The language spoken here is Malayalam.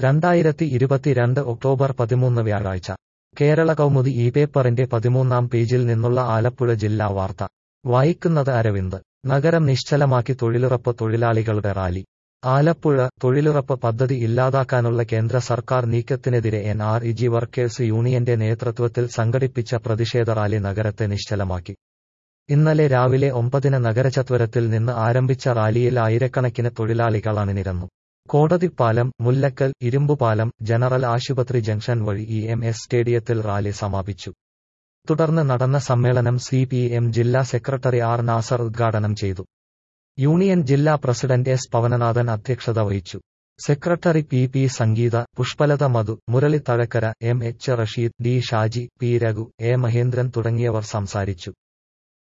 രണ്ടായിരത്തി ഇരുപത്തിരണ്ട് ഒക്ടോബർ പതിമൂന്ന് വ്യാഴാഴ്ച കേരള കൗമുദി ഈ പേപ്പറിന്റെ പതിമൂന്നാം പേജിൽ നിന്നുള്ള ആലപ്പുഴ ജില്ലാ വാർത്ത വായിക്കുന്നത് അരവിന്ദ് നഗരം നിശ്ചലമാക്കി തൊഴിലുറപ്പ് തൊഴിലാളികളുടെ റാലി ആലപ്പുഴ തൊഴിലുറപ്പ് പദ്ധതി ഇല്ലാതാക്കാനുള്ള കേന്ദ്ര സർക്കാർ നീക്കത്തിനെതിരെ N R E G workers യൂണിയന്റെ നേതൃത്വത്തിൽ സംഘടിപ്പിച്ച പ്രതിഷേധ റാലി നഗരത്തെ നിശ്ചലമാക്കി ഇന്നലെ രാവിലെ ഒമ്പതിന് നഗരചത്വരത്തിൽ നിന്ന് ആരംഭിച്ച റാലിയിൽ ആയിരക്കണക്കിന് തൊഴിലാളികൾ അണിനിരന്നു കോടതിപ്പാലം മുല്ലക്കൽ ഇരുമ്പുപാലം ജനറൽ ആശുപത്രി ജംഗ്ഷൻ വഴി ഇ എം എസ് സ്റ്റേഡിയത്തിൽ റാലി സമാപിച്ചു തുടർന്ന് നടന്ന സമ്മേളനം സി പി എം ജില്ലാ സെക്രട്ടറി ആർ നാസർ ഉദ്ഘാടനം ചെയ്തു യൂണിയൻ ജില്ലാ പ്രസിഡന്റ് എസ് പവനനാഥൻ അധ്യക്ഷത വഹിച്ചു secretary P P Sangeetha Pushpalatha Madhu Murali Thazhakkara M H Rasheed D Shaji P Raghu A Mahendran തുടങ്ങിയവർ സംസാരിച്ചു